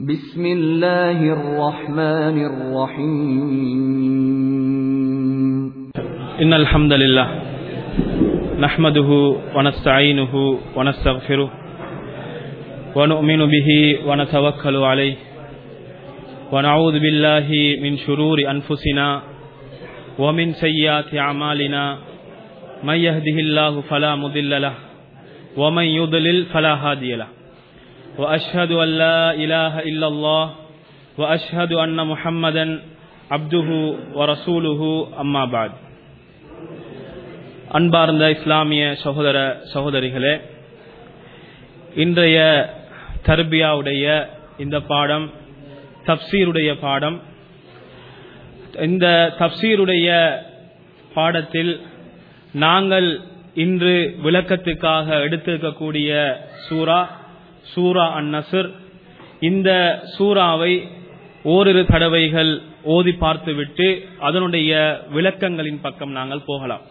بسم الله الرحمن الرحيم إن الحمد لله نحمده ونستعينه ونستغفره ونؤمن به ونتوكل عليه ونعوذ بالله من شرور أنفسنا ومن سيئات أعمالنا من يهده الله فلا مضل له ومن يضلل فلا هادي له وأشهد أن لا إله إلا الله وأشهد أن محمدا عبده ورسوله أما بعد அன்பார்ந்த இஸ்லாமிய சகோதர சகோதரிகளே இன்றைய தர்பியாவுடைய இந்த பாடம் தப்சீருடைய பாடம் இந்த தப்சீருடைய பாடத்தில் நாங்கள் இன்று விளக்கத்துக்காக எடுத்திருக்கக்கூடிய சூரா சூரா அன் நசர் இந்த சூறாவை ஓரிரு தடவைகள் ஓதி பார்த்துவிட்டு அதனுடைய விளக்கங்களின் பக்கம் நாங்கள் போகலாம்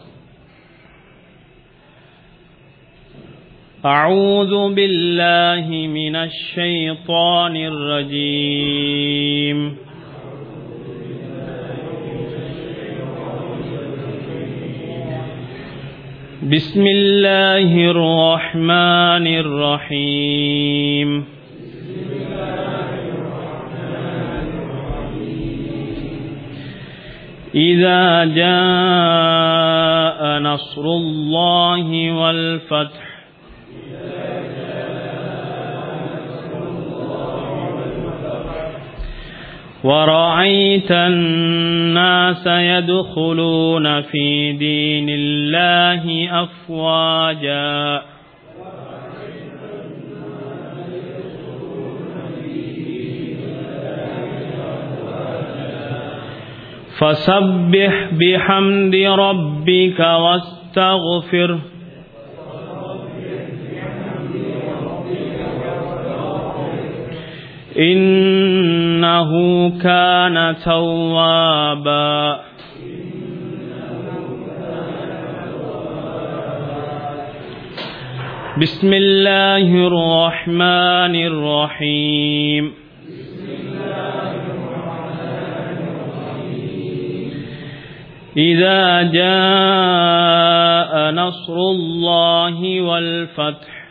أعوذ بالله من الشيطان الرجيم بسم الله الرحمن الرحيم إذا جاء نصر الله والفتح ورأيت الناس يدخلون في دين الله أفواجا فسبح بحمد ربك واستغفره إنه كان توابا بسم الله الرحمن الرحيم إذا جاء نصر الله والفتح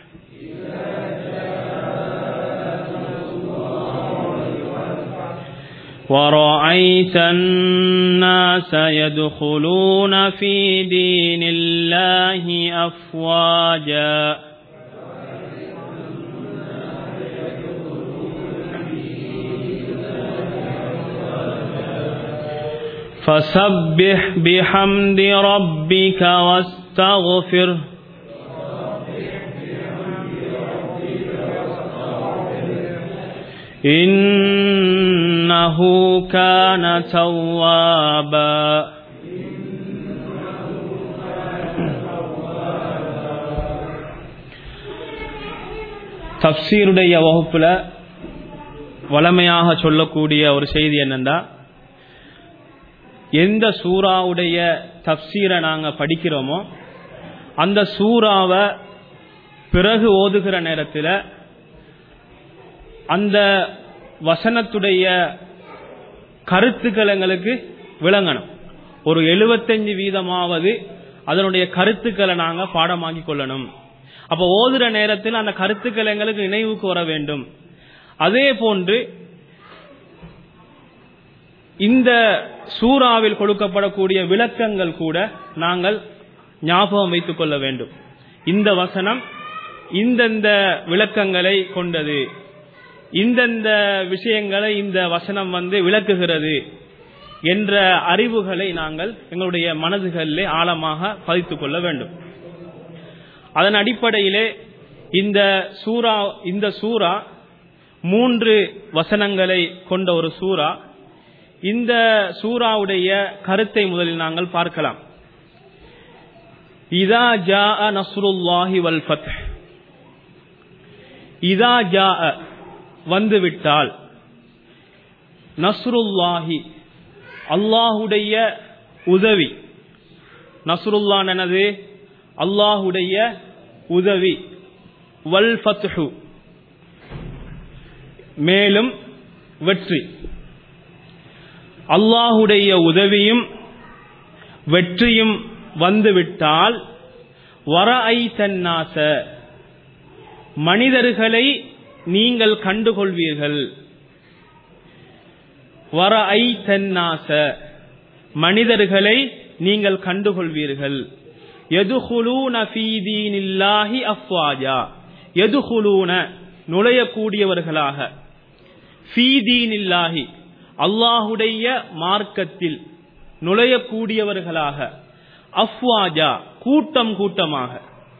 ورأيت الناس يدخلون في دين الله أفواجا فسبح بحمد ربك واستغفره إنه كان توابا தப்சீருடைய வகுப்புல வளமையாக சொல்லக்கூடிய ஒரு செய்தி என்னன்னா எந்த சூறாவுடைய தப்சீரை நாங்க படிக்கிறோமோ அந்த சூறாவை பிறகு ஓதுகிற நேரத்தில் அந்த வசனத்துடைய கருத்துக்கள் எங்களுக்கு விளங்கணும் ஒரு எழுபத்தஞ்சு வீதமாவது அதனுடைய கருத்துக்களை நாங்க பாடமாக்கி கொள்ளணும் அப்ப ஓதுற நேரத்தில் அந்த கருத்துக்கள் எங்களுக்கு நினைவுக்கு வர வேண்டும் அதே போன்று இந்த சூறாவில் கொடுக்கப்படக்கூடிய விளக்கங்கள் கூட நாங்கள் ஞாபகம் வைத்துக் கொள்ள வேண்டும் இந்த வசனம் இந்தந்த விளக்கங்களை கொண்டது இந்தந்த விஷயங்களை இந்த வசனம் வந்து விளக்குகிறது என்ற அறிவுகளை நாங்கள் எங்களுடைய மனதுகளிலே ஆழமாக பதித்துக் கொள்ள வேண்டும் அதன் அடிப்படையிலே இந்த சூரா இந்த சூரா மூன்று வசனங்களை கொண்ட ஒரு சூரா இந்த சூராவுடைய கருத்தை முதலில் நாங்கள் பார்க்கலாம் இதா ஜா நஸ்ருல்லாஹி வல் ஃபத் இதா ஜா வந்துவிட்டால் நஸ்ருல்லாஹி அல்லாஹுடைய உதவி நஸ்ருல்லான் எனது அல்லாஹுடைய உதவி வல் ஃபத்ஹு மேலும் வெற்றி அல்லாஹுடைய உதவியும் வெற்றியும் வந்துவிட்டால் வர ஐ தன்னாச மனிதர்களை நீங்கள் கண்டுகொள்வீர்கள் வர ஐ தன்னாச மனிதர்களை நீங்கள் கண்டுகொள்வீர்கள் எதுகுலூன ஃபீதீனில்லாஹி அஃப்வாஜா எதுகுலூன நுழையக்கூடியவர்களாக ஃபீதீனில்லாஹி அல்லாஹுடைய மார்க்கத்தில் நுழையக்கூடியவர்களாக அஃப்வாஜா கூட்டம் கூட்டமாக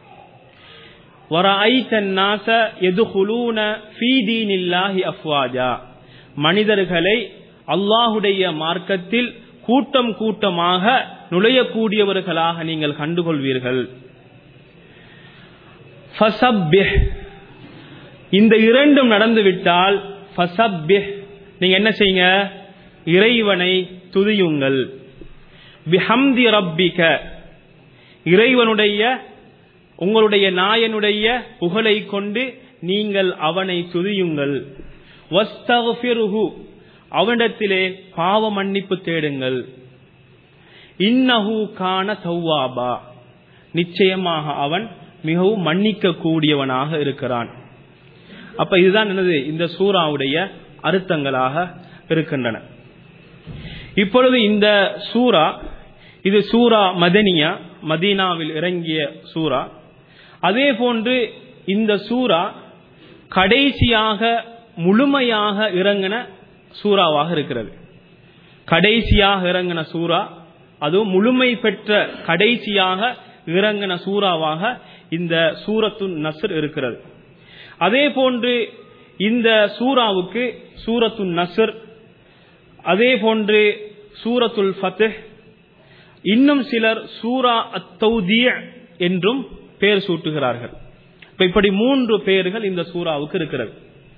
வரைத்த நாச எதுகுலூன ஃபீதீனில்லாஹி அஃப்வாஜா மனிதர்களை அல்லாஹுடைய மார்க்கத்தில் கூட்டம் கூட்டமாக நுழையக்கூடியவர்களாக நீங்கள் கண்டுகொள்வீர்கள் ஃபசப்பிஹ் இந்த இரண்டும் நடந்துவிட்டால் ஃபசப்பிஹ் நீங்க என்ன செய்யுங்க இறைவனை துதியுங்கள் பிஹம்தி ரப்பிக இறைவனுடைய உங்களுடைய நாயனுடைய புகழை கொண்டு நீங்கள் அவனை துதியுங்கள் வஸ்தகுஃபிருஹு அவனிடத்திலே பாவ மன்னிப்பு தேடுங்கள் இன்னஹு கான தௌவாபா நிச்சயமாக அவன் மிகவும் மன்னிக்க கூடியவனாக இருக்கிறான் அப்ப இதுதான் என்னது இந்த சூறாவுடைய அர்த்தங்களாக இருக்கின்றன இப்பொழுது இந்த சூரா இது சூரா மதனியா மதீனாவில் இறங்கிய சூரா அதே போன்று இந்த சூரா கடைசியாக முழுமையாக இறங்கின சூறாவாக இருக்கிறது கடைசியாக இறங்கின சூறா அதுவும் முழுமை பெற்ற கடைசியாக இறங்கின சூறாவாக இந்த சூரத்து நஸ்ர் இருக்கிறது அதே போன்று இந்த சூறாவுக்கு சூரத்து நஸ்ர் அதே போன்று சூரத்துல் ஃபத்ஹ் இன்னும் சிலர் சூரா அத்தௌதிய என்றும் பெயர் சூட்டுகிறார்கள் இப்ப இப்படி மூன்று பெயர்கள் இந்த சூறாவுக்கு இருக்கிறது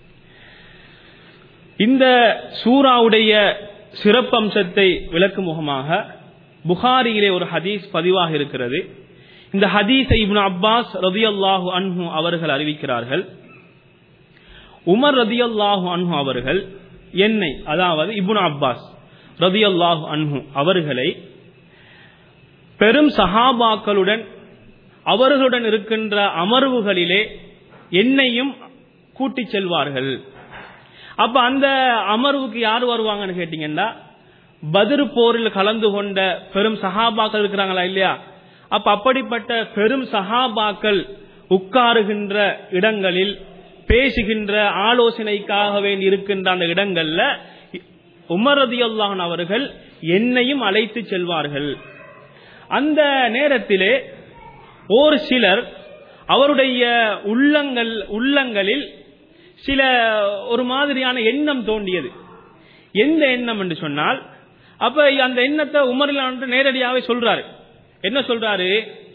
இந்த சூறாவுடைய சிறப்பம்சத்தை விளக்கும் முகமாக புகாரியிலே ஒரு ஹதீஸ் பதிவாக இருக்கிறது இந்த ஹதீஸை இப்னு அப்பாஸ் ரதியல்லாஹு அன்ஹு அவர்கள் அறிவிக்கிறார்கள் உமர் ரதியல்லாஹு அன்ஹு அவர்கள் என்னை அதாவது இப்னு அப்பாஸ் ரதியல்லாஹு அன்ஹு அவர்களை பெரும் சஹாபாக்களுடன் அவர்களுடன் இருக்கின்ற அமர்வுகளிலே என்னையும் கூட்டிச் செல்வார்கள் அப்ப அந்த அமர்வுக்கு யார் வருவாங்கன்னு கேட்டீங்கன்னா பதிர் போரில் கலந்து கொண்ட பெரும் சஹாபாக்கள் இருக்கிறாங்களா இல்லையா அப்ப அப்படிப்பட்ட பெரும் சஹாபாக்கள் உட்காருகின்ற இடங்களில் பேசுகின்ற ஆலோசனைக்காக வேண்டி இருக்கின்ற அந்த இடங்கள்ல உமர் ரதியுல்லாஹன் அவர்கள் என்னையும் அழைத்து செல்வார்கள் அந்த நேரத்திலே ஒரு சிலர் அவருடைய உள்ளங்கள் உள்ளங்களில் சில ஒரு மாதிரியான எண்ணம் தோண்டியது எந்த எண்ணம் என்று சொன்னால் அப்ப அந்த எண்ணத்தை உமரில் நேரடியாவே சொல்றாரு என்ன சொல்றாரு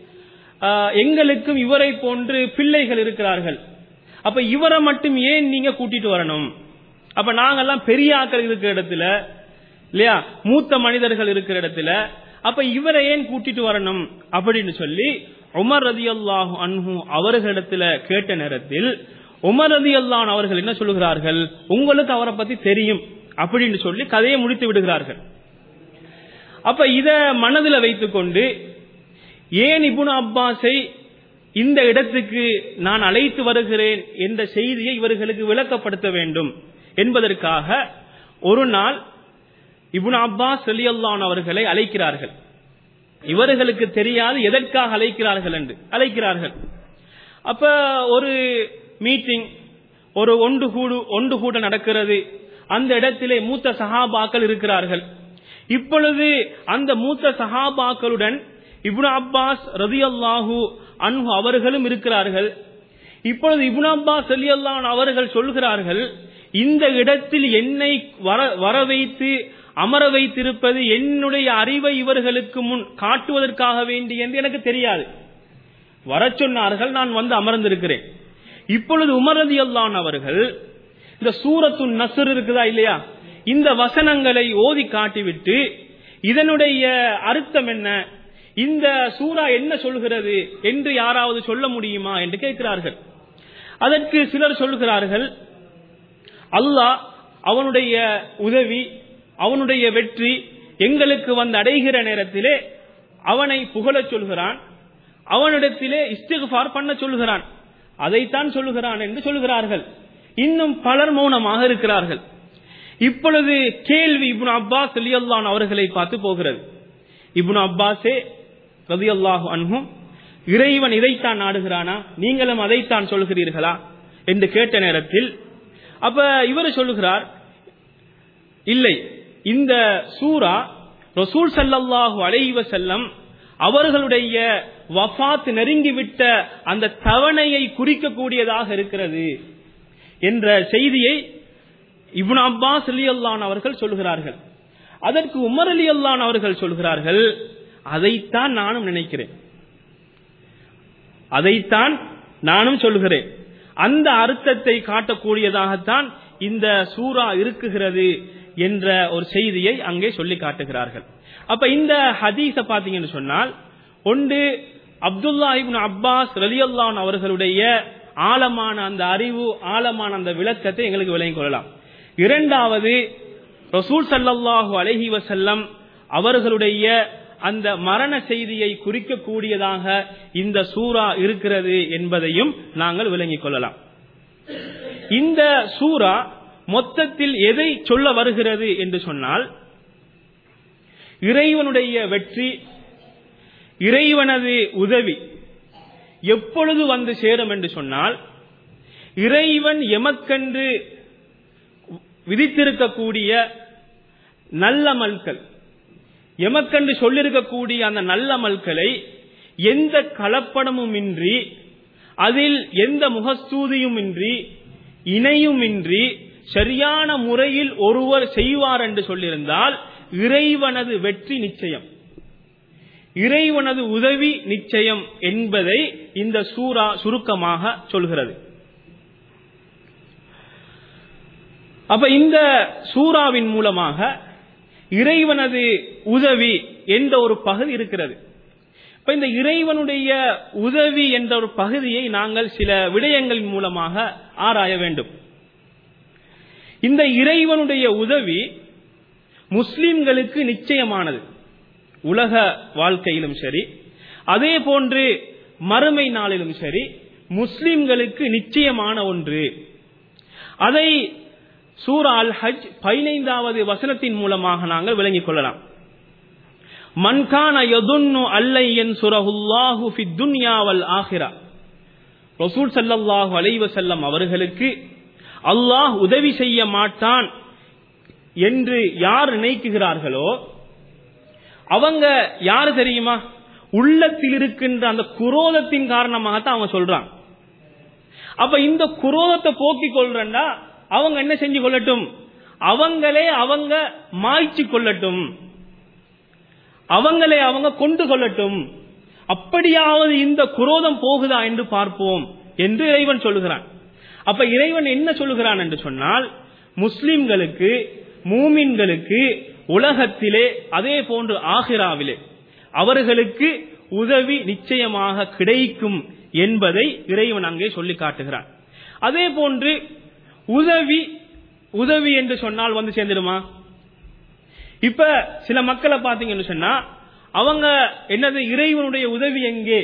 எங்களுக்கும் இவரை போன்று பிள்ளைகள் இருக்கிறார்கள் அப்ப இவரை மட்டும் ஏன் நீங்க கூட்டிட்டு வரணும் அப்ப நாங்கெல்லாம் பெரிய ஆக்கள் இருக்கிற இடத்துல இல்லையா மூத்த மனிதர்கள் இருக்கிற இடத்துல அப்ப இவரை ஏன் கூட்டிட்டு வரணும் அப்படின்னு சொல்லி உமர் ரதி அல்லாஹு அன்ஹு அவர்களிடத்துல கேட்ட நேரத்தில் உமர் ரதி அல்லான் அவர்கள் என்ன சொல்லுகிறார்கள் உங்களுக்கு அவரை பத்தி தெரியும் அப்படின்னு சொல்லி கதையை முடித்து விடுகிறார்கள் அப்ப இத மனதில் வைத்துக்கொண்டு ஏன் இபுன் அப்பாஸை இந்த இடத்துக்கு நான் அழைத்து வருகிறேன் என்ற செய்தியை இவர்களுக்கு விளக்கப்படுத்த வேண்டும் என்பதற்காக ஒரு நாள் இபுன் அப்பாஸ் அல்லான் அவர்களை அழைக்கிறார்கள் இவர்களுக்கு தெரியாது எதற்காக அழைக்கிறார்கள் என்று அழைக்கிறார்கள் அப்ப ஒரு மீட்டிங் ஒரு ஒன்று கூடு ஒன்று கூட நடக்கிறது அந்த இடத்திலே மூத்த சஹாபாக்கள் இருக்கிறார்கள் இப்பொழுது அந்த மூத்த சஹாபாக்களுடன் இப்னு அப்பாஸ் ரதி அல்லாஹூ அன்ஹு அவர்களும் இருக்கிறார்கள் இப்பொழுது இப்னு அப்பாஸ் அலி அல்லான் அவர்கள் சொல்கிறார்கள் இந்த இடத்தில் என்னை வர வர வைத்து அமர வைத்திருப்பது என்னுடைய அறிவை இவர்களுக்கு முன் காட்டுவதற்காக வேண்டி என்று எனக்கு தெரியாது வர சொன்னார்கள் நான் வந்து அமர்ந்திருக்கிறேன் இப்பொழுது உமரதி அல்லான் அவர்கள் இந்த சூரத்து நசுர் இருக்குதா இல்லையா இந்த வசனங்களை ஓதி காட்டிவிட்டு இதனுடைய அர்த்தம் என்ன இந்த சூரா என்ன சொல்கிறது என்று யாராவது சொல்ல முடியுமா என்று கேட்கிறார்கள் அதற்கு சிலர் சொல்கிறார்கள் அல்லாஹ் அவனுடைய உதவி அவனுடைய வெற்றி எங்களுக்கு வந்து அடைகிற நேரத்திலே அவனை புகழச் சொல்கிறான் அவனிடத்திலே இஸ்திகுபார் பண்ண சொல்கிறான் அதைத்தான் சொல்லுகிறான் என்று சொல்கிறார்கள் இன்னும் பலர் மௌனமாக இருக்கிறார்கள் இப்பொழுது கேள்வி இப்னு அப்பாஸ் ரலியல்லாஹு அவர்களை பார்த்து போகிறது இப்னு அப்பாஸே ரலியல்லாஹு அன்ஹும் இறைவன் இதைத்தான் நாடுகிறானா நீங்களும் அதைத்தான் சொல்கிறீர்களா என்று கேட்ட நேரத்தில் அப்ப இவர் சொல்லுகிறார் இல்லை இந்த சூரா ரசூல் சல்லல்லாஹு அலைஹி வஸல்லம் அவர்களுடைய வஃபாத் நெருங்கிவிட்ட அந்த தவணையை குறிக்கக்கூடியதாக இருக்கிறது என்ற செய்தியை இப்னு அப்பாஸ் அலி அல்லான் அவர்கள் சொல்கிறார்கள் அதற்கு உமர் அலி அல்லான் அவர்கள் சொல்கிறார்கள் அதைத்தான் நானும் நினைக்கிறேன் அதைத்தான் நானும் சொல்கிறேன் அந்த அர்த்தத்தை காட்டக்கூடியதாகத்தான் இந்த சூரா இருக்குகிறது என்ற ஒரு செய்தியை அங்கே சொல்லி காட்டுகிறார்கள் அப்ப இந்த ஹதீஸ பாத்தீங்கன்னு சொன்னால் ஒன்று அப்துல்லா இப்னு அப்பாஸ் ரலியல்லான் அவர்களுடைய ஆழமான அந்த அறிவு ஆழமான அந்த விளக்கத்தை எங்களுக்கு விளங்கிக் கொள்ளலாம் இரண்டாவது ரசூல் சல்லல்லாஹு அலைஹி வசல்லம் அவர்களுடைய அந்த மரண செய்தியை குறிக்கக்கூடியதாக இந்த சூரா இருக்கிறது என்பதையும் நாங்கள் விளங்கிக் கொள்ளலாம் இந்த சூரா மொத்தத்தில் எதை சொல்ல வருகிறது என்று சொன்னால் இறைவனுடைய வெற்றி இறைவனது உதவி எப்பொழுது வந்து சேரும் என்று சொன்னால் இறைவன் எமக்கென்று விதித்திருக்கக்கூடிய நல்ல மல்கள் எமக்கென்று சொல்லிருக்கக்கூடிய அந்த நல்ல மல்களை எந்த கலப்படமும் இன்றி அதில் எந்த முகஸ்தூதியும் இன்றி இணையும் இன்றி சரியான முறையில் ஒருவர் செய்வார் என்று சொல்லியிருந்தால் இறைவனது வெற்றி நிச்சயம் இறைவனது உதவி நிச்சயம் என்பதை இந்த சூரா சுருக்கமாக சொல்கிறது அப்ப இந்த சூறாவின் மூலமாக இறைவனது உதவி என்ற ஒரு பகுதி இருக்கிறது இப்ப இந்த இறைவனுடைய உதவி என்ற ஒரு பகுதியை நாங்கள் சில விடயங்களின் மூலமாக ஆராய வேண்டும் இந்த இறைவனுடைய உதவி முஸ்லிம்களுக்கு நிச்சயமானது உலக வாழ்க்கையிலும் சரி அதே போன்று மறுமை நாளிலும் சரி முஸ்லிம்களுக்கு நிச்சயமான ஒன்று அதை சூரா அல் ஹஜ் பதினைந்தாவது வசனத்தின் மூலமாக நாங்கள் விளங்கிக் கொள்ளலாம் மன்கான யதுன்னு அல்லை என் சுரஹுல்லாஹு ஃபி துன்யாவல் ஆஹிரா ரசூல் சல்லல்லாஹு அலைஹி வஸல்லம் அவர்களுக்கு அல்லாஹ் உதவி செய்ய மாட்டான் என்று யார் நினைக்குகிறார்களோ அவங்க யாரு தெரியுமா உள்ளத்தில் இருக்கின்ற அந்த குரோதத்தின் காரணமாகத்தான் அவங்க சொல்றாங்க அப்ப இந்த குரோதத்தை போக்கிக் கொள்றா அவங்க என்ன செஞ்சு கொள்ளட்டும் அவங்களே அவங்க மாய்ச்சி கொள்ளட்டும் அவங்களே அவங்க கொண்டு கொள்ளட்டும் அப்படியாவது இந்த குரோதம் போகுதா என்று பார்ப்போம் என்று இறைவன் சொல்லுகிறான் அப்ப இறைவன் என்ன சொல்லுகிறான் என்று சொன்னால் முஸ்லிம்களுக்கு மூமின்களுக்கு உலகத்திலே அதே போன்று ஆகிராவிலே அவர்களுக்கு உதவி நிச்சயமாக கிடைக்கும் என்பதை இறைவன் அங்கே சொல்லி காட்டுகிறான் அதே போன்று உதவி உதவி என்று சொன்னால் வந்து சேர்ந்துடுமா இப்ப சில மக்களை பாத்தீங்கன்னு சொன்னா அவங்க என்னது இறைவனுடைய உதவி எங்கே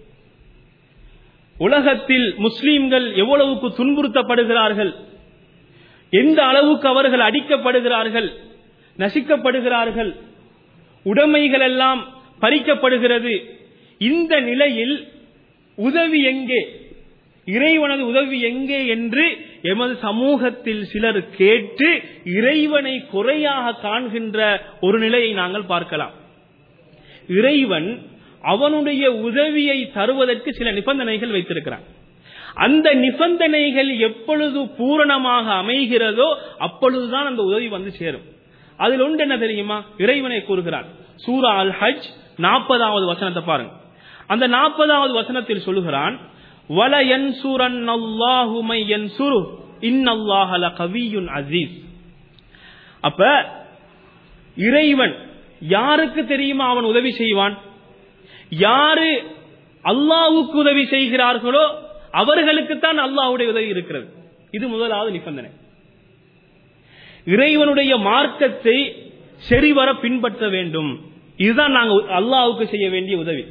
உலகத்தில் முஸ்லீம்கள் எவ்வளவுக்கு துன்புறுத்தப்படுகிறார்கள் எந்த அளவுக்கு அவர்கள் அடிக்கப்படுகிறார்கள் நசிக்கப்படுகிறார்கள் உடைமைகள் எல்லாம் பறிக்கப்படுகிறது இந்த நிலையில் உதவி எங்கே இறைவனது உதவி எங்கே என்று எமது சமூகத்தில் சிலர் கேட்டு இறைவனை குறையாக காண்கின்ற ஒரு நிலையை நாங்கள் பார்க்கலாம் இறைவன் அவனுடைய உதவியை தருவதற்கு சில நிபந்தனைகள் வைத்திருக்கிறான் அந்த நிபந்தனைகள் எப்பொழுது பூரணமாக அமைகிறதோ அப்பொழுதுதான் அந்த உதவி வந்து சேரும் அதில் ஒன்று என்ன தெரியுமா இறைவனை கூறுகிறான் சூரா அல் ஹஜ் நாற்பதாவது வசனத்தை பாருங்க அந்த நாற்பதாவது வசனத்தில் சொல்லுகிறான் வல என்சூரன் அல்லாஹுமை என்சுரு இன்னல்லாஹல கவியுன் அசீஸ் அப்ப இறைவன் யாருக்கு தெரியுமா அவன் உதவி செய்வான் யாரு அல்லாவுக்கு உதவி செய்கிறார்களோ அவர்களுக்குத்தான் அல்லாஹ்வுடைய உதவி இருக்கிறது இது முதலாவது நிபந்தனை இறைவனுடைய மார்க்கத்தை சரிவர பின்பற்ற வேண்டும் இதுதான் நாங்க அல்லாஹ்வுக்கு செய்ய வேண்டிய உதவி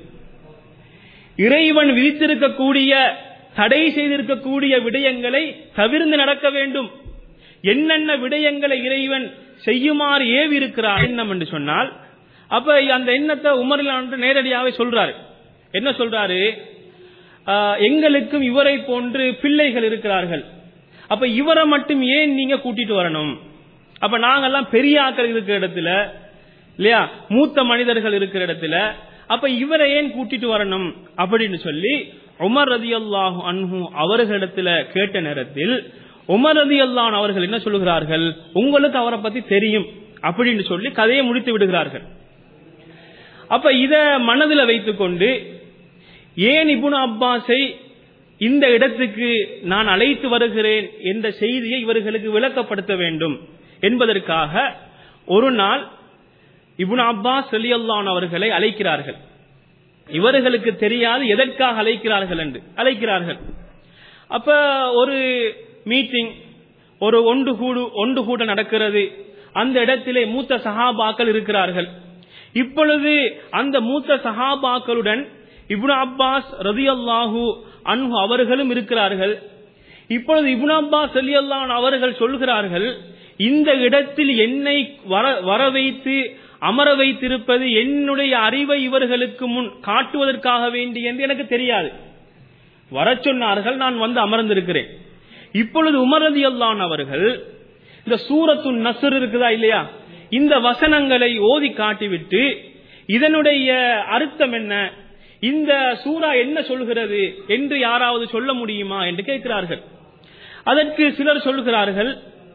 இறைவன் விதித்திருக்கக்கூடிய தடை செய்திருக்கக்கூடிய விடயங்களை தவிர்ந்து நடக்க வேண்டும் என்னென்ன விடயங்களை இறைவன் செய்யுமாறு ஏவி இருக்கிறார் எண்ணம் என்று சொன்னால் அப்ப அந்த எண்ணத்தை உமரிலான் நேரடியாவே சொல்றாரு என்ன சொல்றாரு ஆஹ், எங்களுக்கும் இவரை போன்று பிள்ளைகள் இருக்கிறார்கள் அப்ப இவரை மட்டும் ஏன் நீங்க கூட்டிட்டு வரணும் அப்ப நாங்கெல்லாம் பெரிய ஆட்கள் இருக்கிற இடத்துல இல்லையா மூத்த மனிதர்கள் இருக்கிற இடத்துல அப்ப இவரை ஏன் கூட்டிட்டு வரணும் அப்படின்னு சொல்லி உமர் ரதியல்லாஹு அன்ஹு அவர்களிடத்துல கேட்ட நேரத்தில் உமர் ரதியல்லான் அவர்கள் என்ன சொல்லுகிறார்கள் உங்களுக்கு அவரை பத்தி தெரியும் அப்படின்னு சொல்லி கதையை முடித்து விடுகிறார்கள் அப்ப இத மனதில் வைத்துக்கொண்டு ஏன் இபுன் அப்பாஸை இந்த இடத்துக்கு நான் அழைத்து வருகிறேன் என்ற செய்தியை இவர்களுக்கு விளக்கப்படுத்த வேண்டும் என்பதற்காக ஒரு நாள் இபுன் அப்பாஸ் ரலியல்லான் அவர்களை அழைக்கிறார்கள் இவர்களுக்கு தெரியாது எதற்காக அழைக்கிறார்கள் என்று அழைக்கிறார்கள் அப்ப ஒரு மீட்டிங் ஒரு ஒன்று கூடு ஒன்று கூட நடக்கிறது அந்த இடத்திலே மூத்த சஹாபாக்கள் இருக்கிறார்கள் இப்பொழுது அந்த மூத்த சஹாபாக்களுடன் இப்னு அப்பாஸ் ரதியல்லாஹு அன்ஹு அவர்களும் இருக்கிறார்கள் இப்பொழுது இப்னு அப்பாஸ் ரலியல்லாஹு அவர்கள் சொல்கிறார்கள் இந்த இடத்தில் என்னை வர வர வைத்து அமர வைத்திருப்பது என்னுடைய அறிவை இவர்களுக்கு முன் காட்டுவதற்காக வேண்டி என்று எனக்கு தெரியாது வர சொன்னார்கள் நான் வந்து அமர்ந்திருக்கிறேன் இப்பொழுது உமரதி அல்லான் அவர்கள் இந்த சூரத்து நசர் இருக்குதா இல்லையா இந்த வசனங்களை ஓதி காட்டிவிட்டு இதனுடைய அர்த்தம் என்ன இந்த சூரா என்ன சொல்கிறது என்று யாராவது சொல்ல முடியுமா என்று கேட்கிறார்கள் அதற்கு சிலர் சொல்கிறார்கள்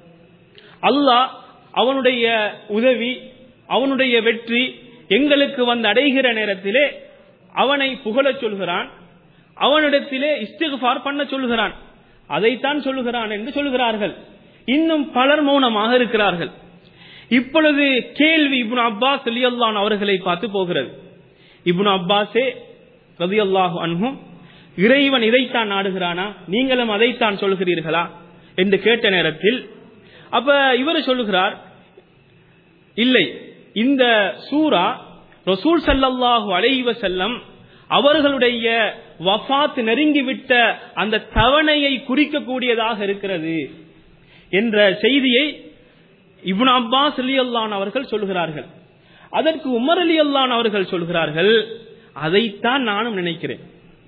அல்லாஹ் அவனுடைய உதவி அவனுடைய வெற்றி எங்களுக்கு வந்து அடைகிற நேரத்திலே அவனை புகழச் சொல்கிறான் அவனிடத்திலே இஸ்திகுபார் பண்ண சொல்கிறான் அதைத்தான் சொல்லுகிறான் என்று சொல்கிறார்கள் இன்னும் பலர் மௌனமாக இருக்கிறார்கள் இப்பொழுது கேள்வி இப்னு அப்பாஸ் ரலியல்லான் அவர்களை பார்த்து போகிறது இப்னு அப்பாஸே ரலியல்லாஹு அன்ஹும் இறைவன் இதைத்தான் நாடுகிறானா நீங்களும் அதைத்தான் சொல்கிறீர்களா என்று கேட்ட நேரத்தில் அப்ப இவர் சொல்லுகிறார் இல்லை இந்த சூரா ரசூல் சல்லல்லாஹு அலைஹி வஸல்லம் அவர்களுடைய வஃபாத் நெருங்கிவிட்ட அந்த தவணையை குறிக்கக்கூடியதாக இருக்கிறது என்ற செய்தியை இப்னு அப்பாஸ் அலி அல்லான் அவர்கள் சொல்கிறார்கள் அதற்கு உமர் அலி அல்லான் அவர்கள் சொல்கிறார்கள் அதைத்தான் நானும் நினைக்கிறேன்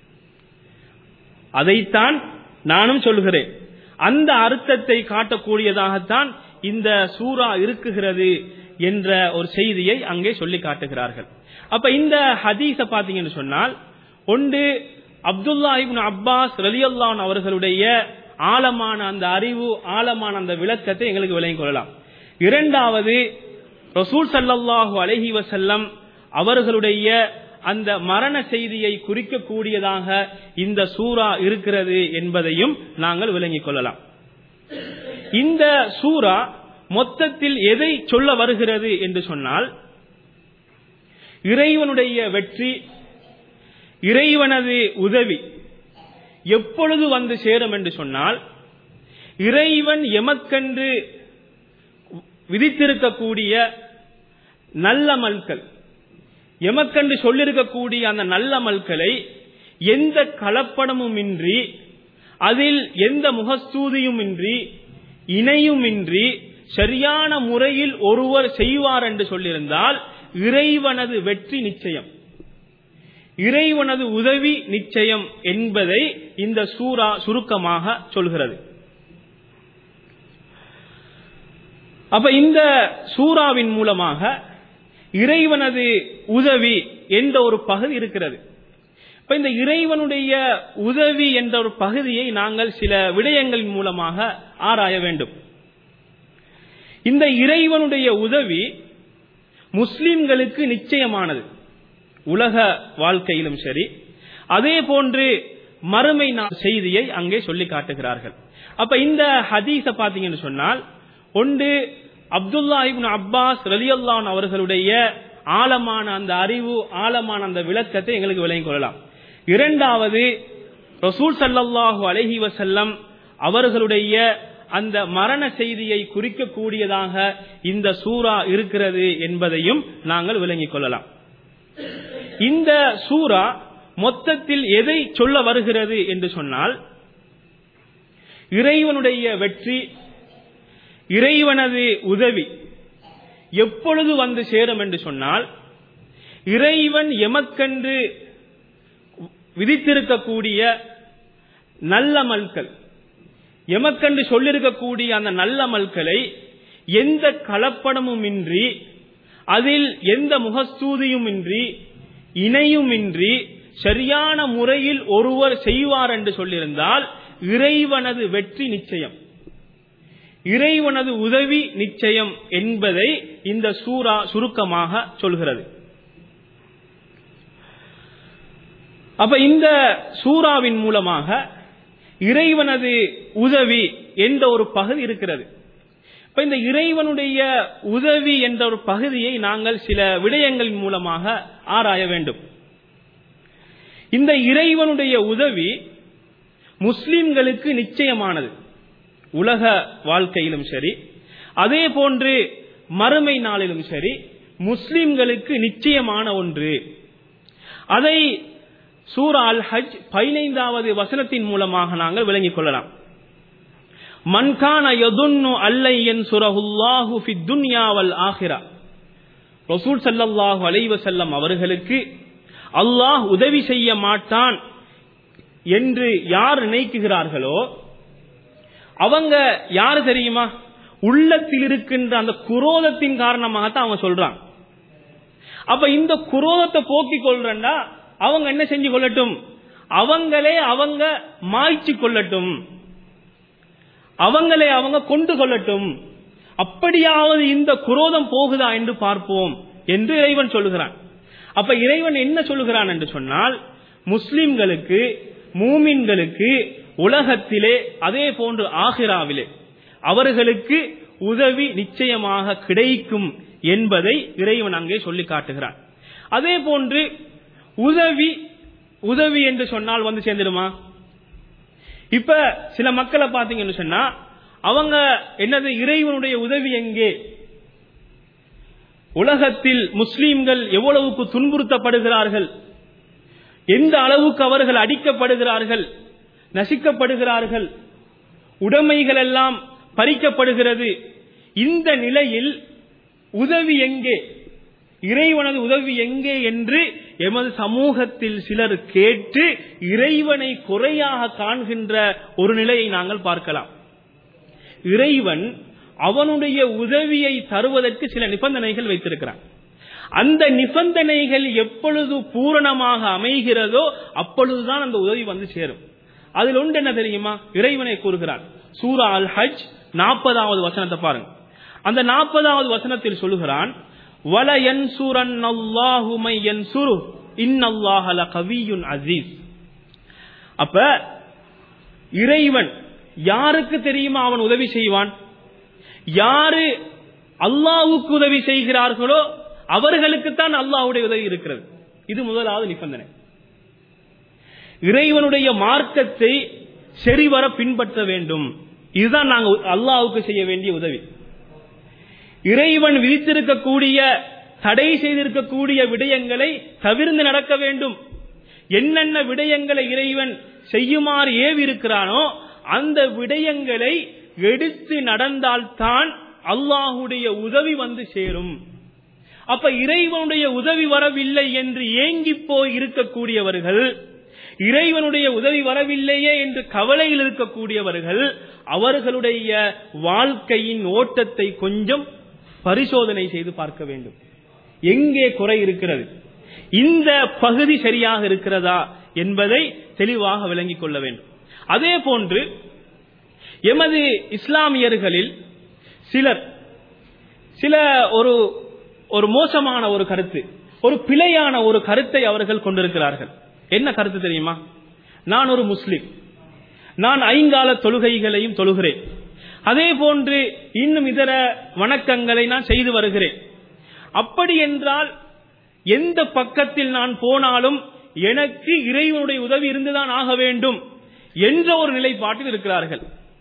அதைத்தான் நானும் சொல்கிறேன் அந்த அர்த்தத்தை காட்டக்கூடியதாகத்தான் இந்த சூரா இருக்குகிறது என்ற ஒரு செய்தியை அங்கே சொல்லி காட்டுகிறார்கள் அப்ப இந்த ஹதீஸ பாத்தீங்கன்னு சொன்னால் ஒன்று அப்துல்லா இப்னு அப்பாஸ் ரலியல்லான் அவர்களுடைய ஆழமான அந்த அறிவு ஆழமான அந்த விளக்கத்தை எங்களுக்கு விளங்கிக் கொள்ளலாம் இரண்டாவது ரசூல் சல்லல்லாஹு அலைஹி வசல்லம் அவர்களுடைய அந்த மரண செய்தியை குறிக்கக்கூடியதாக இந்த சூரா இருக்கிறது என்பதையும் நாங்கள் விளங்கிக் கொள்ளலாம் இந்த சூரா மொத்தத்தில் எதை சொல்ல வருகிறது என்று சொன்னால் இறைவனுடைய வெற்றி இறைவனது உதவி எப்பொழுது வந்து சேரும் என்று சொன்னால் இறைவன் எமக்கென்று விதித்திருக்கக்கூடிய நல்லமல்கள் எமக்கென்று சொல்லிருக்கக்கூடிய அந்த நல்லமல்களை எந்த கலப்படமும் இன்றி அதில் எந்த முகஸ்தூதியும் இன்றி இணையுமின்றி சரியான முறையில் ஒருவர் செய்வார் என்று சொல்லியிருந்தால் இறைவனது வெற்றி நிச்சயம் இறைவனது உதவி நிச்சயம் என்பதை இந்த சூரா சுருக்கமாக சொல்கிறது அப்ப இந்த சூறாவின் மூலமாக இறைவனது உதவி என்ற ஒரு பகுதி இருக்கிறது இப்ப இந்த இறைவனுடைய உதவி என்ற ஒரு பகுதியை நாங்கள் சில விடயங்களின் மூலமாக ஆராய வேண்டும் இந்த இறைவனுடைய உதவி முஸ்லிம்களுக்கு நிச்சயமானது உலக வாழ்க்கையிலும் சரி அதே போன்று மறுமை செய்தியை அங்கே சொல்லி காட்டுகிறார்கள் அப்ப இந்த ஹதீஸ பாத்தீங்கன்னு சொன்னால் ஒன்று அப்துல்லா இப்னு அப்பாஸ் ரலியல்லான் அவர்களுடைய ஆழமான அந்த அறிவு ஆழமான அந்த விளக்கத்தை எங்களுக்கு விளங்கிக் கொள்ளலாம் இரண்டாவது ரசூல் சல்லல்லாஹு அலஹி வசல்லம் அவர்களுடைய அந்த மரண செய்தியை குறிக்கக்கூடியதாக இந்த சூரா இருக்கிறது என்பதையும் நாங்கள் விளங்கிக் கொள்ளலாம் இந்த சூரா மொத்தத்தில் எதை சொல்ல வருகிறது என்று சொன்னால் இறைவனுடைய வெற்றி இறைவனது உதவி எப்பொழுது வந்து சேரும் என்று சொன்னால் இறைவன் எமக்கென்று விதித்திருக்கக்கூடிய நல்லமல்கள் எமக்கென்று சொல்லிருக்கக்கூடிய அந்த நல்லமல்களை எந்த கலப்படமும் இன்றி அதில் எந்த முகஸ்தூதியும் இன்றி இணையுமின்றி சரியான முறையில் ஒருவர் செய்வார் என்று சொல்லியிருந்தால் இறைவனது வெற்றி நிச்சயம் இறைவனது உதவி நிச்சயம் என்பதை இந்த சூரா சுருக்கமாக சொல்கிறது அப்ப இந்த சூறாவின் மூலமாக இறைவனது உதவி என்ற ஒரு பகுதி இருக்கிறது இப்ப இந்த இறைவனுடைய உதவி என்ற ஒரு பகுதியை நாங்கள் சில விடயங்களின் மூலமாக ஆராய வேண்டும் இந்த இறைவனுடைய உதவி முஸ்லிம்களுக்கு நிச்சயமானது உலக வாழ்க்கையிலும் சரி அதே போன்று மறுமை நாளிலும் சரி முஸ்லிம்களுக்கு நிச்சயமான ஒன்று அதை சூரா அல் ஹஜ் பதினைந்தாவது வசனத்தின் மூலமாக நாங்கள் விளங்கிக் கொள்ளலாம் மன்கான யதுன்னு அல்லை என் சுரஹுல்லாஹு ஃபி துன்யாவல் ஆஹிரா ரசூல் சல்லல்லாஹு அலைஹி வஸல்லம் அவர்களுக்கு அல்லாஹ் உதவி செய்ய மாட்டான் என்று யார் நினைக்குகிறார்களோ அவங்க யாரு தெரியுமா உள்ளத்தில் இருக்கின்ற அந்த குரோதத்தின் காரணமாகத்தான் அவங்க சொல்றாங்க அப்ப இந்த குரோதத்தை போக்கிக் கொள்றா அவங்க என்ன செஞ்சு கொள்ளட்டும் அவங்களே அவங்க மாய்ச்சி கொள்ளட்டும் அவங்களே அவங்க கொண்டு கொள்ளட்டும் அப்படியாவது இந்த குரோதம் போகுதா என்று பார்ப்போம் என்று இறைவன் சொல்லுகிறான் அப்ப இறைவன் என்ன சொல்லுகிறான் என்று சொன்னால் முஸ்லிம்களுக்கு மூமின்களுக்கு உலகத்திலே அதே போன்று ஆகிராவிலே அவர்களுக்கு உதவி நிச்சயமாக கிடைக்கும் என்பதை இறைவன் அங்கே சொல்லி காட்டுகிறான் அதே போன்று உதவி உதவி என்று சொன்னால் வந்து சேர்ந்துடுமா இப்ப சில மக்களை பாத்தீங்கன்னு சொன்னா அவங்க என்னது இறைவனுடைய உதவி எங்கே உலகத்தில் முஸ்லீம்கள் எவ்வளவுக்கு துன்புறுத்தப்படுகிறார்கள் எந்த அளவுக்கு அவர்கள் அடிக்கப்படுகிறார்கள் நசிக்கப்படுகிறார்கள் உடைமைகள் எல்லாம் பறிக்கப்படுகிறது இந்த நிலையில் உதவி எங்கே இறைவனது உதவி எங்கே என்று எமது சமூகத்தில் சிலர் கேட்டு இறைவனை குறையாக காண்கின்ற ஒரு நிலையை நாங்கள் பார்க்கலாம் இறைவன் அவனுடைய உதவியை தருவதற்கு சில நிபந்தனைகள் வைத்திருக்கிறான் அந்த நிபந்தனைகள் எப்பொழுது பூரணமாக அமைகிறதோ அப்பொழுதுதான் அந்த உதவி வந்து சேரும் அதில் ஒன்று என்ன தெரியுமா இறைவனை கூறுகிறான் சூரா அல் ஹஜ் நாற்பதாவது வசனத்தை பாருங்க அந்த நாற்பதாவது வசனத்தில் சொல்லுகிறான் வல என்சூரன் அல்லாஹுமை என்சுரு இன்னல்லாஹல கவியுன் அசீஸ் அப்ப இறைவன் யாருக்கு தெரியுமா அவன் உதவி செய்வான் யாரு அல்லாவுக்கு உதவி செய்கிறார்களோ அவர்களுக்குத்தான் அல்லாஹ்வுடைய உதவி இருக்கிறது இது முதலாவது நிபந்தனை இறைவனுடைய மார்க்கத்தை சரிவர பின்பற்ற வேண்டும் இதுதான் நாங்க அல்லாஹ்வுக்கு செய்ய வேண்டிய உதவி இறைவன் விதித்திருக்கக்கூடிய தடை செய்திருக்கக்கூடிய விடயங்களை தவிர்ந்து நடக்க வேண்டும் என்னென்ன விடயங்களை இறைவன் செய்யுமாறு ஏவி இருக்கிறானோ அந்த விடயங்களை எடுத்து நடந்தால்தான் அல்லாஹுடைய உதவி வந்து சேரும் அப்ப இறைவனுடைய உதவி வரவில்லை என்று ஏங்கி போய் இருக்கக்கூடியவர்கள் இறைவனுடைய உதவி வரவில்லையே என்று கவலையில் இருக்கக்கூடியவர்கள் அவர்களுடைய வாழ்க்கையின் ஓட்டத்தை கொஞ்சம் பரிசோதனை செய்து பார்க்க வேண்டும் எங்கே குறை இருக்கிறது இந்த பகுதி சரியாக இருக்கிறதா என்பதை தெளிவாக விளங்கிக் கொள்ள வேண்டும் அதே போன்று எமது இஸ்லாமியர்களில் சிலர் சில ஒரு ஒரு மோசமான ஒரு கருத்து ஒரு பிழையான ஒரு கருத்தை அவர்கள் கொண்டிருக்கிறார்கள் என்ன கருத்து தெரியுமா நான் ஒரு முஸ்லிம் நான் ஐங்கால தொழுகைகளையும் தொழுகிறேன் அதே போன்று இன்னும் இதர வணக்கங்களை நான் செய்து வருகிறேன் அப்படி என்றால் எந்த பக்கத்தில் நான் போனாலும் எனக்கு இறைவனுடைய உதவி இருந்துதான் ஆக வேண்டும் என்ற ஒரு நிலைப்பாட்டில் இருக்கிறார்கள்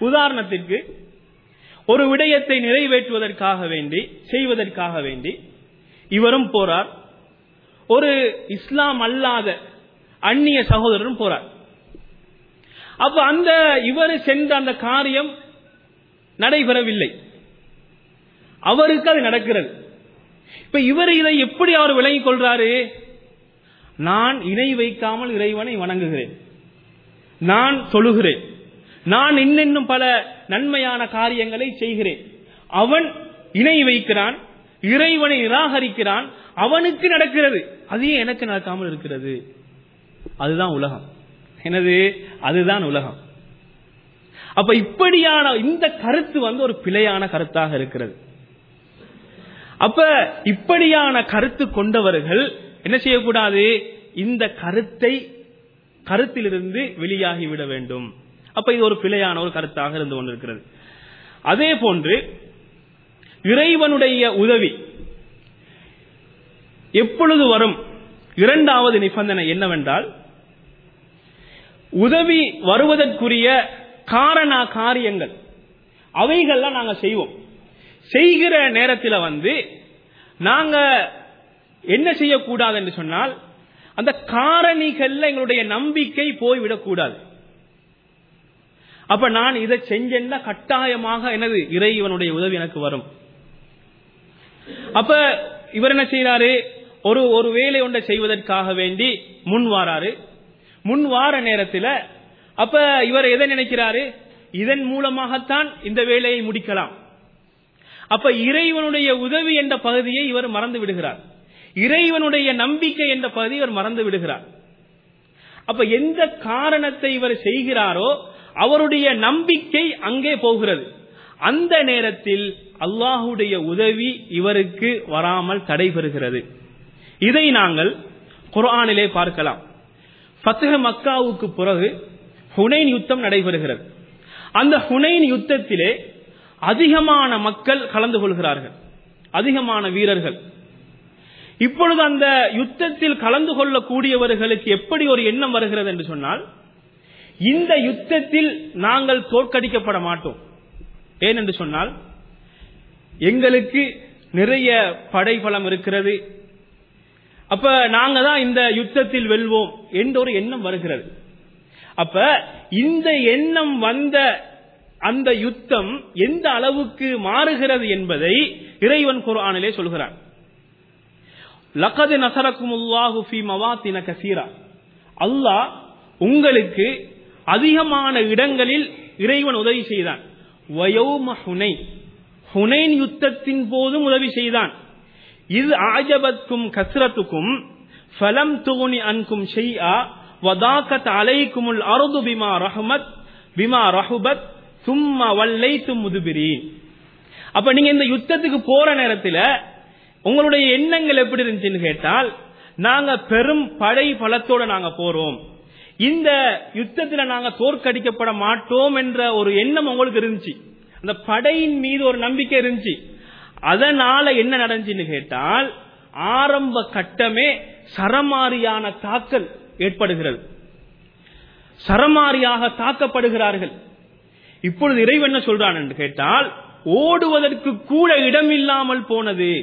உதாரணத்திற்கு ஒரு விடயத்தை நிறைவேற்றுவதற்காக வேண்டி செய்வதற்காக வேண்டி இவரும் போறார் ஒரு இஸ்லாம் அல்லாத அந்நிய சகோதரரும் போறார் அப்ப அந்த இவர் சென்ற அந்த காரியம் நடைபெறவில்லை அவருக்கு அது நடக்கிறது இப்ப இவர் இதை எப்படி அவர் விளங்கிக் கொள்றாரு நான் இணை வைக்காமல் இறைவனை வணங்குகிறேன் நான் தொழுகிறேன் நான் இன்னும் பல நன்மையான காரியங்களை செய்கிறேன் அவன் இணை வைக்கிறான் இறைவனை நிராகரிக்கிறான் அவனுக்கு நடக்கிறது அது ஏன் எனக்கு நடக்காமல் இருக்கிறது அதுதான் உலகம் எனது அதுதான் உலகம் அப்ப இப்படியான இந்த கருத்து வந்து ஒரு பிழையான கருத்தாக இருக்கிறது அப்ப இப்படியான கருத்து கொண்டவர்கள் என்ன செய்யக்கூடாது இந்த கருத்தை கருத்திலிருந்து வெளியாகி விட வேண்டும் அப்ப இது ஒரு பிழையான ஒரு கருத்தாக இருந்து கொண்டிருக்கிறது அதே போன்று இறைவனுடைய உதவி எப்பொழுது வரும் இரண்டாவது நிபந்தனை என்னவென்றால் உதவி வருவதற்குரிய காரண காரியங்கள் அவைகள்லாம் நாங்க செய்வோம் செய்கிற நேரத்தில் வந்து நாங்க என்ன செய்யக்கூடாது என்று சொன்னால் அந்த காரணிகள்ல எங்களுடைய நம்பிக்கை போய்விடக்கூடாது அப்ப நான் இதை செஞ்சேன்னா கட்டாயமாக எனது இறைவனுடைய உதவி எனக்கு வரும் அப்ப இவர் என்ன செய்யறாரு ஒரு ஒரு வேலை ஒன்றை செய்வதற்காக வேண்டி முன் வாராரு முன் வார நேரத்தில் அப்ப இவர் எதை நினைக்கிறாரு இதன் மூலமாகத்தான் இந்த வேலையை முடிக்கலாம் அப்ப இறைவனுடைய உதவி என்ற பகுதியை இவர் மறந்து விடுகிறார் இறைவனுடைய நம்பிக்கை என்ற பகுதியை இவர் மறந்து விடுகிறார் அப்ப எந்த காரணத்தை இவர் செய்கிறாரோ அவருடைய நம்பிக்கை அங்கே போகிறது அந்த நேரத்தில் அல்லாஹுடைய உதவி இவருக்கு வராமல் தடைபெறுகிறது இதை நாங்கள் குர்ஆனிலே பார்க்கலாம் ஃபத்ஹ மக்காவுக்கு பிறகு ஹுனைன் யுத்தம் நடைபெறுகிறது அந்த ஹுனைன் யுத்தத்திலே அதிகமான மக்கள் கலந்து கொள்கிறார்கள் அதிகமான வீரர்கள் இப்பொழுது அந்த யுத்தத்தில் கலந்து கொள்ளக்கூடியவர்களுக்கு எப்படி ஒரு எண்ணம் வருகிறது என்று சொன்னால் இந்த யுத்தத்தில் நாங்கள் தோற்கடிக்கப்பட மாட்டோம் ஏனென்று சொன்னால் எங்களுக்கு நிறைய படைபலம் இருக்கிறது அப்ப நாங்க தான் இந்த யுத்தத்தில் வெல்வோம் என்ற ஒரு எண்ணம் வருகிறது அப்ப இந்த எண்ணம் வந்த அந்த யுத்தம் எந்த அளவுக்கு மாறுகிறது என்பதை இறைவன் குர்ஆனிலே சொல்கிறான் லகது நசரக்குமுல்லாஹு ஃபீ மவாத்தின கசீரா அல்லாஹ் உங்களுக்கு அதிகமான இடங்களில் இறைவன் உதவி செய்தான் வயோம ஹுனை ஹுனைன் யுத்தத்தின் போதும் உதவி செய்தான் இது ஆஜபத்துக்கும் கஸ்ரத்துக்கும் ஃபலம் துகுனி அன்கும் ஷெய்ஆ வதாக்கத் அலைக்குமுல் அருது பிமா ரஹமத் பிமா ரஹுபத் சும்மா வல்லைத்தும் முதுபிரீன் அப்ப நீங்க இந்த யுத்தத்துக்கு போற நேரத்துல உங்களுடைய எண்ணங்கள் எப்படி இருந்துச்சுன்னு கேட்டால் நாங்க பெரும் படை பலத்தோட நாங்க போறோம் இந்த யுத்தத்துல நாங்க தோற்கடிக்கப்பட மாட்டோம் என்ற ஒரு எண்ணம் உங்களுக்கு இருந்துச்சு அந்த படையின் மீது ஒரு நம்பிக்கை இருந்துச்சு அதனால என்ன நடந்துச்சுன்னு கேட்டால் ஆரம்ப கட்டமே சரமாரியான தாக்கல் ஏற்படுகிறது சரமாரியாக தாக்கப்படுகிறார்கள் இப்பொழுது இறைவன் என்ன சொல்றான் என்று கேட்டால் ஓடுவதற்கு கூட இடம் இல்லாமல் போனது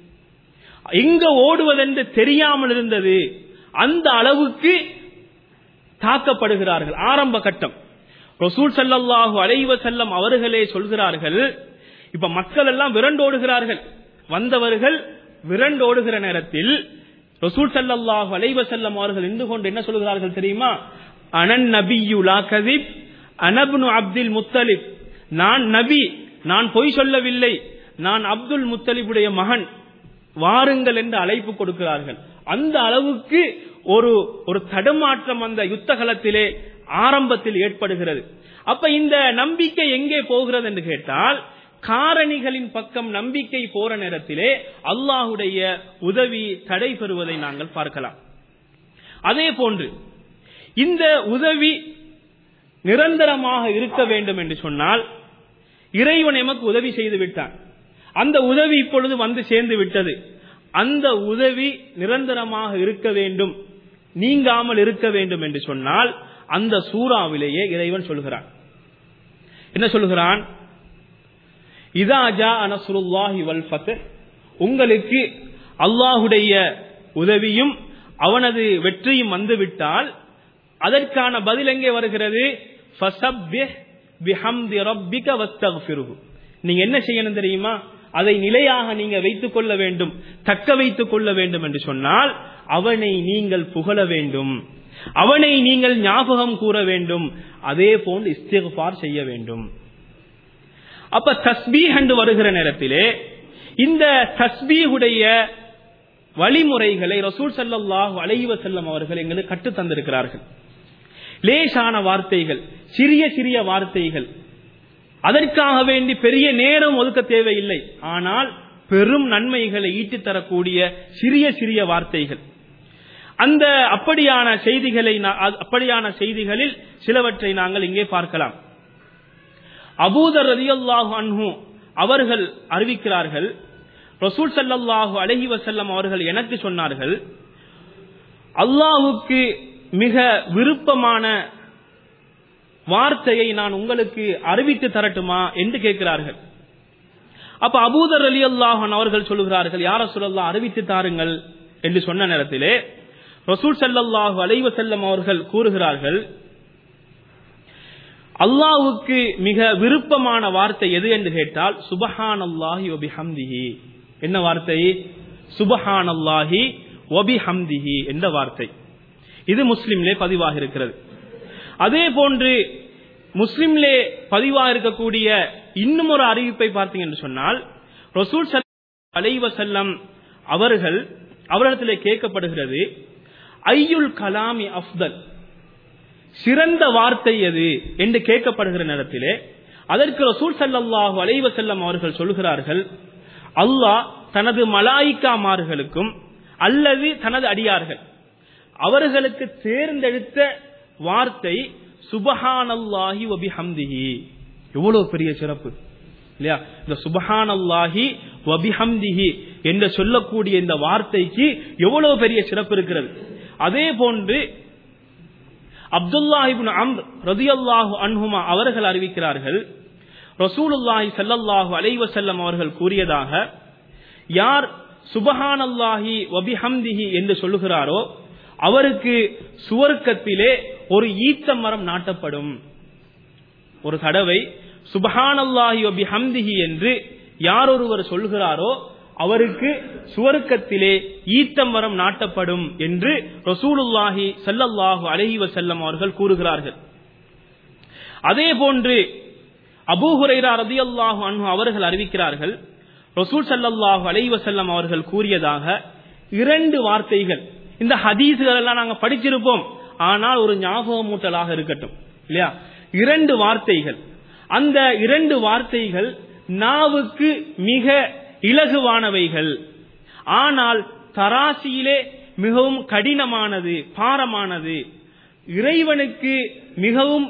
எங்க ஓடுவதென்று தெரியாமல் இருந்தது அந்த அளவுக்கு தாக்கப்படுகிறார்கள் ஆரம்ப கட்டம் ரசூல் சல்லல்லாஹு அலைவ செல்லம் அவர்களே சொல்கிறார்கள் இப்ப மக்கள் எல்லாம் விரண்டோடுகிறார்கள் வந்தவர்கள் விரண்டோடுகிற நேரத்தில் ரசூல் சல்லல்லாஹு அலைவ செல்லம் அவர்கள் நின்று கொண்டு என்ன சொல்கிறார்கள் தெரியுமா அனன் நபியு லா கதிப் அனப்னு அப்துல் முத்தலிப் நான் நபி நான் பொய் சொல்லவில்லை நான் அப்துல் முத்தலிபுடைய மகன் வாருங்கள் என்று அழைப்பு கொடுக்கிறார்கள் அந்த அளவுக்கு ஒரு ஒரு தடுமாற்றம் அந்த யுத்த களத்திலே ஆரம்பத்தில் ஏற்படுகிறது அப்ப இந்த நம்பிக்கை எங்கே போகிறது என்று கேட்டால் காரணிகளின் பக்கம் நம்பிக்கை போற நேரத்திலே அல்லாஹுடைய உதவி தடை பெறுவதை நாங்கள் பார்க்கலாம் அதே போன்று இந்த உதவி நிரந்தரமாக இருக்க வேண்டும் என்று சொன்னால் இறைவன் எமக்கு உதவி செய்து விட்டான் அந்த உதவி இப்பொழுது வந்து சேர்ந்து விட்டது அந்த உதவி நிரந்தரமாக இருக்க வேண்டும் நீங்காமல் இருக்க வேண்டும் என்று சொன்னால் அந்த சூறாவிலேயே இறைவன் சொல்கிறான் என்ன சொல்லுகிறான் இதா ஜா அனசுல்லாஹி வல் ஃபத்ஹ் உங்களுக்கு அல்லாஹுடைய உதவியும் அவனது வெற்றியும் வந்துவிட்டால் அதற்கான பதில் எங்கே வருகிறது ஃபஸப்பிஹ் பிஹம்தி ரப்பிக வஸ்தக்ஃபிருஹு நீங்க என்ன செய்யணும் தெரியுமா அதை நிலையாக நீங்க வைத்துக் கொள்ள வேண்டும் தக்க வைத்துக் கொள்ள வேண்டும் என்று சொன்னால் அவனை நீங்கள் புகழ வேண்டும் அவனை நீங்கள் ஞாபகம் கூற வேண்டும் அதே போன்று இஸ்திஃபார் செய்ய வேண்டும் அப்ப தஸ்பீஹ் என்று வருகிற நேரத்திலே இந்த தஸ்பீஹுடைய வழிமுறைகளை ரசூல் ஸல்லல்லாஹு அலைஹி வஸல்லம் அவர்கள் எங்களுக்கு கற்று தந்திருக்கிறார்கள் லேசான வார்த்தைகள் சிறிய சிறிய வார்த்தைகள் அதற்காக வேண்டி பெரிய நேரம் ஒதுக்க தேவையில்லை ஆனால் பெரும் நன்மைகளை ஈட்டித் தரக்கூடிய சிறிய சிறிய வார்த்தைகள் அந்த அப்படியான செய்திகளை நா- அப்படியான செய்திகளில் சிலவற்றை நாங்கள் இங்கே பார்க்கலாம் அபூதர் ரலியல்லாஹு அன்ஹு அவர்கள் அறிவிக்கிறார்கள் ரசூல் ஸல்லல்லாஹு அலைஹி வஸல்லம் அவர்கள் எனக்கு சொன்னார்கள் அல்லாஹ்வுக்கு மிக விருப்பமான வார்த்தையை நான் உங்களுக்கு அறிவித்து தரட்டுமா என்று கேட்கிறார்கள் அப்ப அபூதர் அலி அல்லாஹன் அவர்கள் சொல்லுகிறார்கள் யார சொல்லலாம் அறிவித்து தாருங்கள் என்று சொன்ன நேரத்திலே ரசூல் ஸல்லல்லாஹு அலைஹி வஸல்லம் அவர்கள் கூறுகிறார்கள் அல்லாஹ்வுக்கு மிக விருப்பமான வார்த்தை எது என்று கேட்டால் சுபஹானல்லாஹி வபிஹம்திஹி என்ன வார்த்தை சுபஹானல்லாஹி வபிஹம்திஹி என்ற வார்த்தை இது முஸ்லிம்லே பதிவாக இருக்கிறது அதே போன்று முஸ்லிம்லே பதிவாக இருக்கக்கூடிய இன்னும் ஒரு அறிவிப்பை பார்த்தீங்க என்று சொன்னால் ரசூல் ஸல்லல்லாஹு அலைஹி வஸல்லம் அவர்கள் அவரிடத்திலே கேட்கப்படுகிறது ஐயுல் கலாமி அஃதல் சிறந்த வார்த்தை எது என்று கேட்கப்படுகிற நேரத்திலே அதற்கு ரசூல் ஸல்லல்லாஹு அலைஹி வஸல்லம் அவர்கள் சொல்கிறார்கள் அல்லாஹ் தனது மலாயிக்காமார்களுக்கும் அல்லது தனது அடியார்கள் அவர்களுக்கு தேர்ந்தெடுத்த வார்த்தை சுபஹானல்லாஹி வபிஹம்திஹி எவ்வளவு பெரிய சிறப்பு இல்லையா இந்த சுபஹானல்லாஹி வபிஹம்திஹி என்று சொல்லக்கூடிய இந்த வார்த்தைக்கு எவ்வளவு பெரிய சிறப்பு இருக்கிறது அதே போன்று அப்துல்லாஹ் இப்னு அம்ர் ரதியல்லாஹு அன்ஹுமா அவர்கள் அறிவிக்கிறார்கள் ரசூலுல்லாஹி ஸல்லல்லாஹு அலைஹி வஸல்லம் அவர்கள் கூறியதாக யார் சுபஹானல்லாஹி வபிஹம்திஹி என்று சொல்லுகிறாரோ அவருக்கு சுவர்க்கத்திலே ஒரு ஈத்த மரம் நாட்டப்படும் ஒரு தடவை சுபஹானல்லாஹி வபிஹம்திஹி என்று யார் ஒருவர் சொல்கிறாரோ அவருக்கு சுவர்க்கத்திலே ஈத்தம் மரம் நாட்டப்படும் என்று ரசூலுல்லாஹி ஸல்லல்லாஹு அலைஹி வஸல்லம் அவர்கள் கூறுகிறார்கள் அதே போன்று அபூ ஹுரைரா ரதியல்லாஹு அன்ஹு அவர்கள் அறிவிக்கிறார்கள் ரசூல் ஸல்லல்லாஹு அலைஹி வஸல்லம் அவர்கள் கூறியதாக இரண்டு வார்த்தைகள் இந்த ஹதீஸ்கள் எல்லாம் நாங்க படிச்சிருப்போம் ஆனால் ஒரு ஞாபகமூட்டலாக இருக்கட்டும் இல்லையா இரண்டு வார்த்தைகள் அந்த இரண்டு வார்த்தைகள் நாவுக்கு மிக இலகுவானவைகள் ஆனால் தராசியிலே மிகவும் கடினமானது பாரமானது இறைவனுக்கு மிகவும்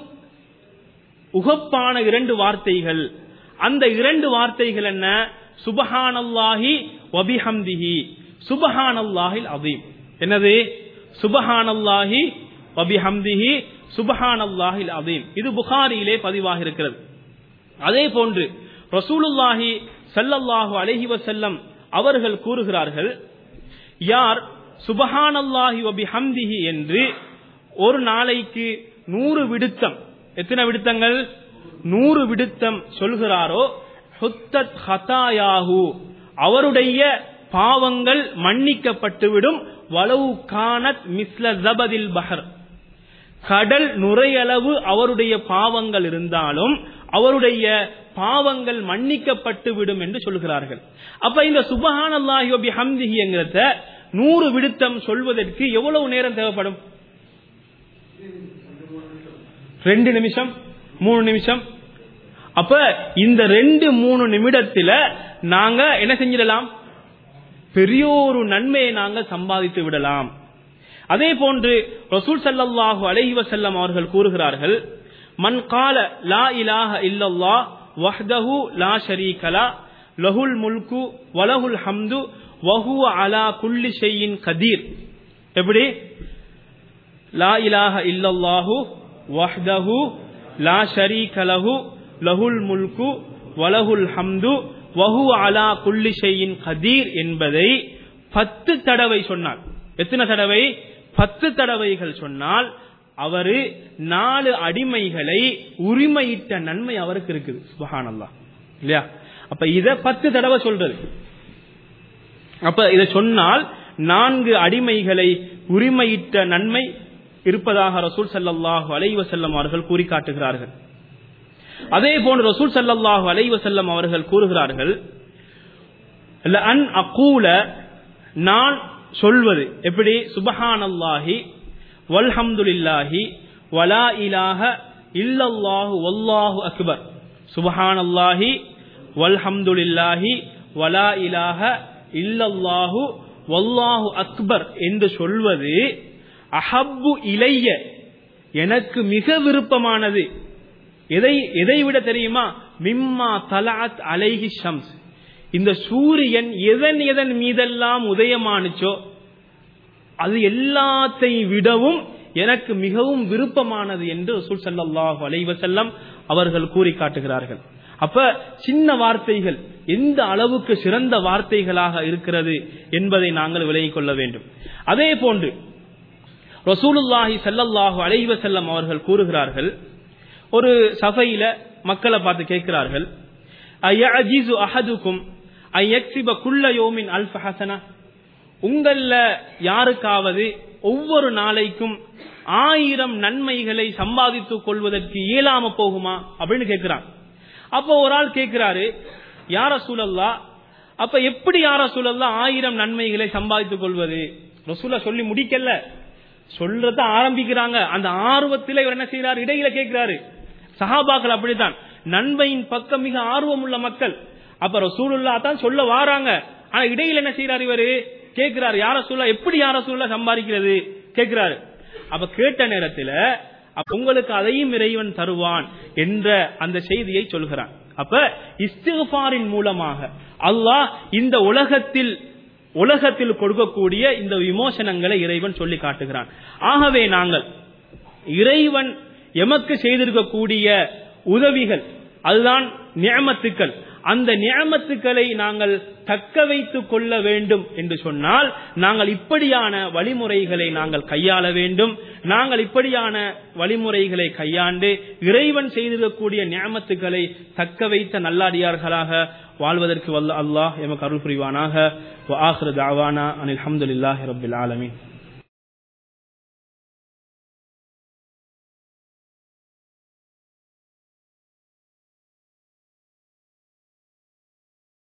உகப்பான இரண்டு வார்த்தைகள் அந்த இரண்டு வார்த்தைகள் என்ன சுபஹானல்லாஹி வபிஹம்திஹி சுபஹானல்லாஹில் அதீம் என்னது சுபஹானல்லாஹி வபிஹம்திஹி சுபஹானல்லாஹில் அதீம் இது புகாரியிலே பதிவாக இருக்கிறது அதே போன்று ரசூலுல்லாஹி ஸல்லல்லாஹு அலைஹி வஸல்லம் அவர்கள் கூறுகிறார்கள் யார் சுபஹானல்லாஹி வபிஹம்திஹி என்று ஒரு நாளைக்கு நூறு விடுத்தம் எத்தனை விடுத்தங்கள் நூறு விடுத்தம் சொல்கிறாரோ ஹுத்தத் ஹதாயாஹு அவருடைய பாவங்கள் மன்னிக்கப்பட்டுவிடும் வலவு கானத் மிஸ்ல ஜபதில் பஹர் கடல் நுரையளவு அவருடைய பாவங்கள் இருந்தாலும் அவருடைய பாவங்கள் மன்னிக்கப்பட்டு விடும் என்று சொல்கிறார்கள் அப்ப இந்த சுபஹானல்லாஹி வபி ஹம்திஹிங்கிறத நூறு விடுத்தம் சொல்வதற்கு எவ்வளவு நேரம் தேவைப்படும் ரெண்டு நிமிஷம் மூணு நிமிஷம் அப்ப இந்த ரெண்டு மூணு நிமிடத்துல நாங்க என்ன செஞ்சிடலாம் பெரிய ஒரு நன்மையை நாங்க சம்பாதித்து விடலாம் அதே போன்று ரசூல் ஸல்லல்லாஹு அலைஹி வஸல்லம் அவர்கள் கூறுகிறார்கள் மன் கால லா இலாஹ இல்லல்லாஹ் வஹ்தஹு லா ஷரீக லா லஹுல் முல்கு வலஹுல் ஹம்து வஹுவ அலா குல்லி ஷையின் கதீர் எப்படி லா இலாஹ இல்லல்லாஹு வஹ்தஹு லா ஷரீக லஹு லஹுல் முல்கு வலகுல் ஹம்து வஹு அலா குல்லி ஷையின் கதீர் என்பதை பத்து தடவை சொன்னார் எத்தனை தடவை பத்து தடவைகள் சொன்னால் அவரு நாலு அடிமைகளை உரிமையிட்ட நன்மை அவருக்கு இருக்குது சுபஹானல்லாஹ் இல்லையா அப்ப இத பத்து தடவை சொல்றது அப்ப இதை சொன்னால் நான்கு அடிமைகளை உரிமையிட்ட நன்மை இருப்பதாக ரசூல் ஸல்லல்லாஹு அலைஹி வஸல்லம் அவர்கள் கூறி காட்டுகிறார்கள் அதே போன்று ரசூல் ஸல்லல்லாஹு அலைஹி வஸல்லம் அவர்கள் கூறுகிறார்கள் அன் அகூல நான் சொல்வது எப்படி சுபஹானல்லாஹி வல்ஹம்துலில்லாஹி வலா இலாஹ இல்லல்லாஹு வல்லாஹு அக்பர் சுபஹானல்லாஹி வல்ஹம்துலில்லாஹி வலா இலாஹ இல்லல்லாஹு வல்லாஹு அக்பர் என்று சொல்வது அஹப்பு இலைய எனக்கு மிக விருப்பமானது எதை எதை விட தெரியுமா மிம்மா தலாத் அலைஹி ஷம்ஸ் இந்த சூரியன் எதன் எதன் மீதெல்லாம் உதயமானுச்சோ அது எல்லாத்தையும் விடவும் எனக்கு மிகவும் விருப்பமானது என்று ரசூல் ஸல்லல்லாஹு அலைஹி வஸல்லம் அவர்கள் கூறி காட்டுகிறார்கள் அப்ப சின்ன வார்த்தைகள் எந்த அளவுக்கு சிறந்த வார்த்தைகளாக இருக்கிறது என்பதை நாங்கள் விலகிக் கொள்ள வேண்டும் அதே போன்று ரசூலுல்லாஹி ஸல்லல்லாஹு அலைஹி வஸல்லம் அவர்கள் கூறுகிறார்கள் ஒரு சபையில மக்களை பார்த்து கேட்கிறார்கள் அயஜிசு அஹதுக்கும் ஐயக்சிப குல்ல யோமின் அல்ஃப ஹசனா உங்கள யாருக்காவது ஒவ்வொரு நாளைக்கும் ஆயிரம் நன்மைகளை சம்பாதித்துக் கொள்வதற்கு இயலாம போகுமா அப்படின்னு கேட்கிறான் அப்போ ஒரு ஆள் கேட்கிறாரு யார சூழல்லா அப்ப எப்படி யார சூழல்லா ஆயிரம் நன்மைகளை சம்பாதித்துக் கொள்வது ரசூலா சொல்லி முடிக்கல சொல்றத ஆரம்பிக்கிறாங்க அந்த ஆர்வத்தில் இவர் என்ன செய்யறாரு இடையில கேட்கிறாரு சஹாபாக்கள் அப்படித்தான் நன்மையின் பக்கம் மிக ஆர்வம் உள்ள மக்கள் அப்ப ரசூலுல்லா தான் சொல்ல வாராங்க ஆனா இடையில என்ன செய்யறாரு இவரு கேட்கிறாரு யார சூழலா எப்படி யார சூழலா சம்பாதிக்கிறது கேட்கிறாரு அப்ப கேட்ட நேரத்துல அப்ப உங்களுக்கு அதையும் இறைவன் தருவான் என்ற அந்த செய்தியை சொல்கிறான் அப்ப இஸ்திஃபாரின் மூலமாக அல்லாஹ் இந்த உலகத்தில் உலகத்தில் கொடுக்கக்கூடிய இந்த விமோசனங்களை இறைவன் சொல்லி காட்டுகிறான் ஆகவே நாங்கள் இறைவன் எமக்கு செய்திருக்கக்கூடிய உதவிகள் அதுதான் நியமத்துக்கள் அந்த நியமத்துக்களை நாங்கள் தக்க வைத்துக் கொள்ள வேண்டும் என்று சொன்னால் நாங்கள் இப்படியான வழிமுறைகளை நாங்கள் கையாள வேண்டும் நாங்கள் இப்படியான வழிமுறைகளை கையாண்டு இறைவன் செய்திருக்கக்கூடிய நியமத்துக்களை தக்க வைத்த நல்லாடியார்களாக வாழ்வதற்கு வல்ல அல்லாஹ் எமக்கு அருள் புரிவானாக வ ஆஹிரு தாவானா அனில் அல்ஹம்துலில்லாஹி ரப்பில் ஆலமீன்